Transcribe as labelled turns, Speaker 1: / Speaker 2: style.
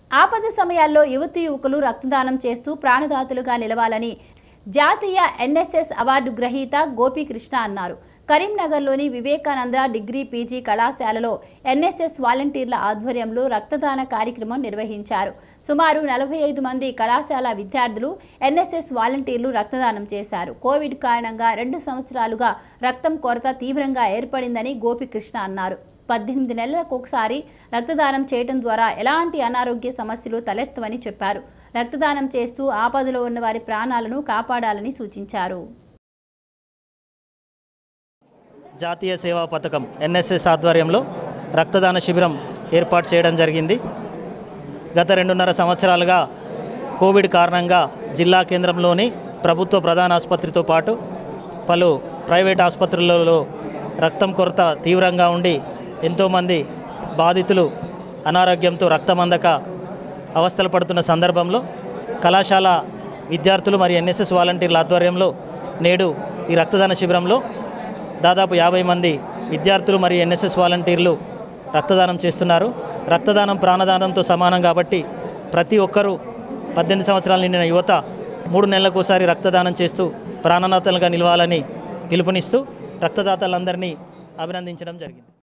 Speaker 1: ఆపద సమయాల్లో యువతి యువకులు రక్తదానం చేస్తూ ప్రాణదాతలుగా నిలవాలని జాతీయ ఎన్ఎస్ఎస్ అవార్డు గ్రహీత గోపీకృష్ణ అన్నారు కరీంనగర్లోని వివేకానంద డిగ్రీ పీజీ కళాశాలలో ఎన్ఎస్ఎస్ వాలంటీర్ల ఆధ్వర్యంలో రక్తదాన కార్యక్రమం నిర్వహించారు సుమారు నలభై ఐదు మంది కళాశాల విద్యార్థులు ఎన్ఎస్ఎస్ వాలంటీర్లు రక్తదానం చేశారు కోవిడ్ కారణంగా రెండు సంవత్సరాలుగా రక్తం కొరత తీవ్రంగా ఏర్పడిందని గోపీకృష్ణ అన్నారు పద్దెనిమిది నెలలకు ఒకసారి రక్తదానం చేయడం ద్వారా ఎలాంటి అనారోగ్య సమస్యలు తలెత్తవని చెప్పారు రక్తదానం చేస్తూ ఆపదలో ఉన్న వారి ప్రాణాలను కాపాడాలని సూచించారు
Speaker 2: జాతీయ సేవా పథకం ఎన్ఎస్ఎస్ ఆధ్వర్యంలో రక్తదాన శిబిరం ఏర్పాటు చేయడం జరిగింది గత రెండున్నర సంవత్సరాలుగా కోవిడ్ కారణంగా జిల్లా కేంద్రంలోని ప్రభుత్వ ప్రధాన ఆసుపత్రితో పాటు పలు ప్రైవేట్ ఆసుపత్రులలో రక్తం కొరత తీవ్రంగా ఉండి ఎంతోమంది బాధితులు అనారోగ్యంతో రక్తం అందక అవస్థలు పడుతున్న సందర్భంలో కళాశాల విద్యార్థులు మరియు ఎన్ఎస్ఎస్ వాలంటీర్ల ఆధ్వర్యంలో నేడు ఈ రక్తదాన శిబిరంలో దాదాపు యాభై మంది విద్యార్థులు మరియు ఎన్ఎస్ఎస్ వాలంటీర్లు రక్తదానం చేస్తున్నారు రక్తదానం ప్రాణదానంతో సమానం కాబట్టి ప్రతి ఒక్కరూ పద్దెనిమిది సంవత్సరాలు నిండిన యువత మూడు నెలలకు ఒకసారి రక్తదానం చేస్తూ ప్రాణదాతలుగా నిలవాలని పిలుపునిస్తూ రక్తదాతలందరినీ అభినందించడం జరిగింది